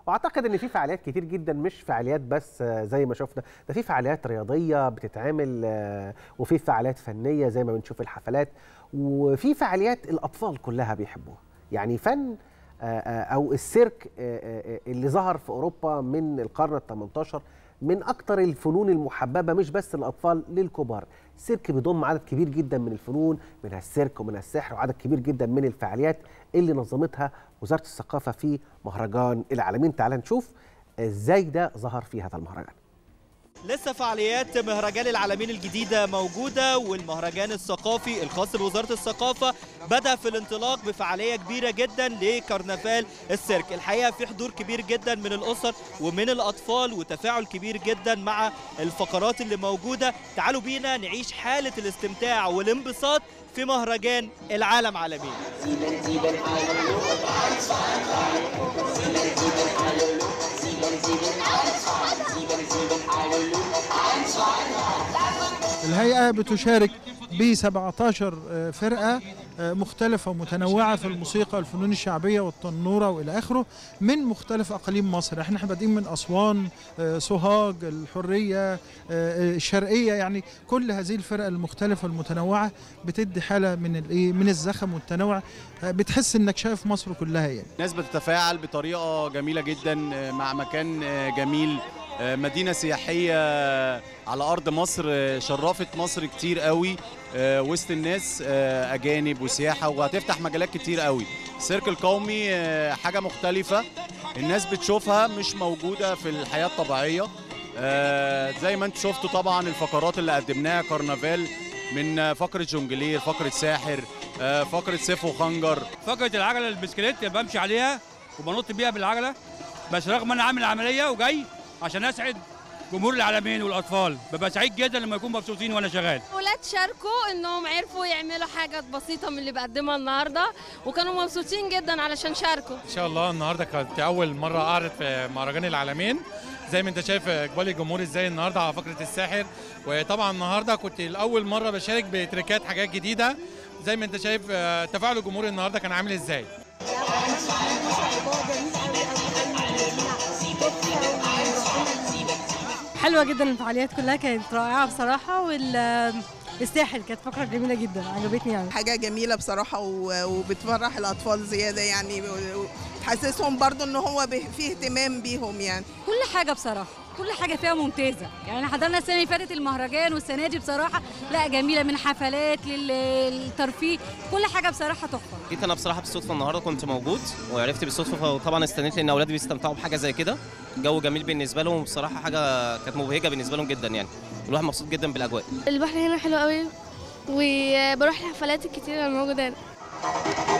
واعتقد ان في فعاليات كتير جدا مش فعاليات بس آه، زي ما شفنا ده في فعاليات رياضيه بتتعمل آه، وفي فعاليات فنيه زي ما بنشوف الحفلات وفي فعاليات الاطفال كلها بيحبوها يعني فن آه، آه، او السيرك آه، آه، اللي ظهر في اوروبا من القرن ال 18 من اكتر الفنون المحببه مش بس للاطفال للكبار السيرك بيضم عدد كبير جدا من الفنون منها السيرك ومنها السحر وعدد كبير جدا من الفعاليات اللي نظمتها وزاره الثقافه في مهرجان العالمين تعال نشوف ازاي ده ظهر في هذا المهرجان لسه فعاليات مهرجان العالمين الجديدة موجودة والمهرجان الثقافي الخاص بوزارة الثقافة بدأ في الانطلاق بفعالية كبيرة جدا لكرنفال السيرك الحقيقة في حضور كبير جدا من الأسر ومن الأطفال وتفاعل كبير جدا مع الفقرات اللي موجودة تعالوا بينا نعيش حالة الاستمتاع والانبساط في مهرجان العالم عالمين الهيئة بتشارك ب 17 فرقة مختلفة ومتنوعة في الموسيقى والفنون الشعبية والتنورة وإلى آخره من مختلف أقاليم مصر احنا بادئين من أسوان سوهاج الحرية الشرقية يعني كل هذه الفرق المختلفة المتنوعة بتدي حالة من الإيه من الزخم والتنوع بتحس إنك شايف مصر كلها يعني الناس بتتفاعل بطريقة جميلة جدا مع مكان جميل مدينة سياحية على أرض مصر شرفت مصر كتير قوي وسط الناس أجانب وسياحة وهتفتح مجالات كتير قوي السيرك القومي حاجة مختلفة الناس بتشوفها مش موجودة في الحياة الطبيعية زي ما انتم شفتوا طبعا الفقرات اللي قدمناها كرنفال من فقرة جونجلير فقرة ساحر فقرة سيف وخنجر فقرة العجلة البسكليت اللي بمشي عليها وبنط بيها بالعجلة بس رغم ان انا عامل عملية وجاي عشان اسعد جمهور العالمين والاطفال ببقى سعيد جدا لما يكونوا مبسوطين وانا شغال ولاد شاركوا انهم عرفوا يعملوا حاجه بسيطه من اللي بقدمها النهارده وكانوا مبسوطين جدا علشان شاركوا ان شاء الله النهارده كانت اول مره اعرض في مهرجان العالمين زي ما انت شايف اقبال الجمهور ازاي النهارده على فقره الساحر وطبعا النهارده كنت لاول مره بشارك بتريكات حاجات جديده زي ما انت شايف تفاعل الجمهور النهارده كان عامل ازاي حلوه جدا الفعاليات كلها كانت رائعه بصراحه وال الساحل كانت فقره جميله جدا عجبتني يعني حاجه جميله بصراحه وبتفرح الاطفال زياده يعني وتحسسهم برضو ان هو فيه اهتمام بيهم يعني كل حاجه بصراحه كل حاجه فيها ممتازه يعني حضرنا السنه اللي فاتت المهرجان والسنه دي بصراحه لا جميله من حفلات للترفيه كل حاجه بصراحه تحفه جيت انا بصراحه بالصدفه النهارده كنت موجود وعرفت بالصدفه وطبعا استنيت لان اولادي بيستمتعوا بحاجه زي كده الجو جميل بالنسبه لهم وبصراحه حاجه كانت مبهجه بالنسبه لهم جدا يعني الواحد مبسوط جدا بالاجواء البحر هنا حلو قوي وبروح الحفلات الكتير الموجوده هنا